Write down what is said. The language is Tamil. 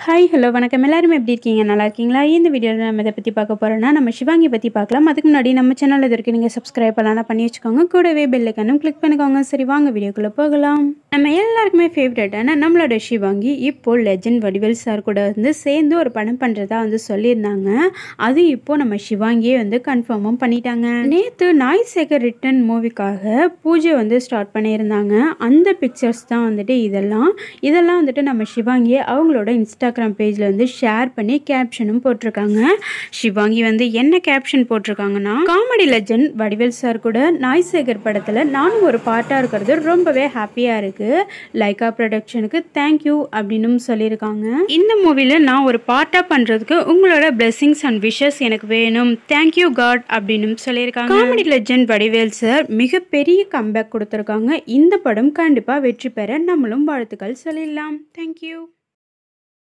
ஹாய் ஹலோ வணக்கம் எல்லாரும் எப்படி இருக்கீங்க நல்லா இருக்கீங்களா இந்த வீடியோவில் நம்ம இதை பற்றி பார்க்க போகிறோன்னா நம்ம சிவாங்கி பற்றி பார்க்கலாம் அதுக்கு முன்னாடி நம்ம சேனல் இது வரைக்கும் நீங்கள் சப்ஸ்கிரைப் பண்ணலாம் பண்ணி வச்சுக்கோங்க கூடவே பெல்லைக்கனும் கிளிக் பண்ணிக்கோங்க சரி வாங்க வீடியோக்குள்ளே போகலாம் நம்ம எல்லாருக்குமே ஃபேவரட்டான நம்மளோட சிவாங்கி இப்போ லெஜண்ட் வடிவேல் சார் கூட வந்து சேர்ந்து ஒரு படம் பண்ணுறதா வந்து சொல்லியிருந்தாங்க அது இப்போ நம்ம சிவாங்கியே வந்து கன்ஃபார்மும் பண்ணிட்டாங்க நேற்று நாய் சேகர் ரிட்டன் மூவிக்காக பூஜை வந்து ஸ்டார்ட் பண்ணியிருந்தாங்க அந்த பிக்சர்ஸ் தான் வந்துட்டு இதெல்லாம் இதெல்லாம் வந்துட்டு நம்ம சிவாங்கியை அவங்களோட இன்ஸ்டாகிராம் பேஜில் வந்து ஷேர் பண்ணி கேப்ஷனும் போட்டிருக்காங்க சிவாங்கி வந்து என்ன கேப்ஷன் போட்டிருக்காங்கன்னா காமெடி லெஜண்ட் வடிவேல் சார் கூட நாய் சேகர் படத்தில் நானும் ஒரு பார்ட்டாக இருக்கிறது ரொம்பவே ஹாப்பியாக இருக்குது லைக்கா ப்ரொடக்ஷனுக்கு தேங்க்யூ அப்படின்னும் சொல்லியிருக்காங்க இந்த மூவியில் நான் ஒரு பார்ட்டாக பண்ணுறதுக்கு உங்களோட பிளெஸிங்ஸ் அண்ட் விஷஸ் எனக்கு வேணும் தேங்க்யூ காட் அப்படின்னும் சொல்லியிருக்காங்க காமெடி லெஜண்ட் வடிவேல் சார் மிகப்பெரிய கம்பேக் கொடுத்துருக்காங்க இந்த படம் கண்டிப்பாக வெற்றி பெற நம்மளும் வாழ்த்துக்கள் சொல்லிடலாம் தேங்க்யூ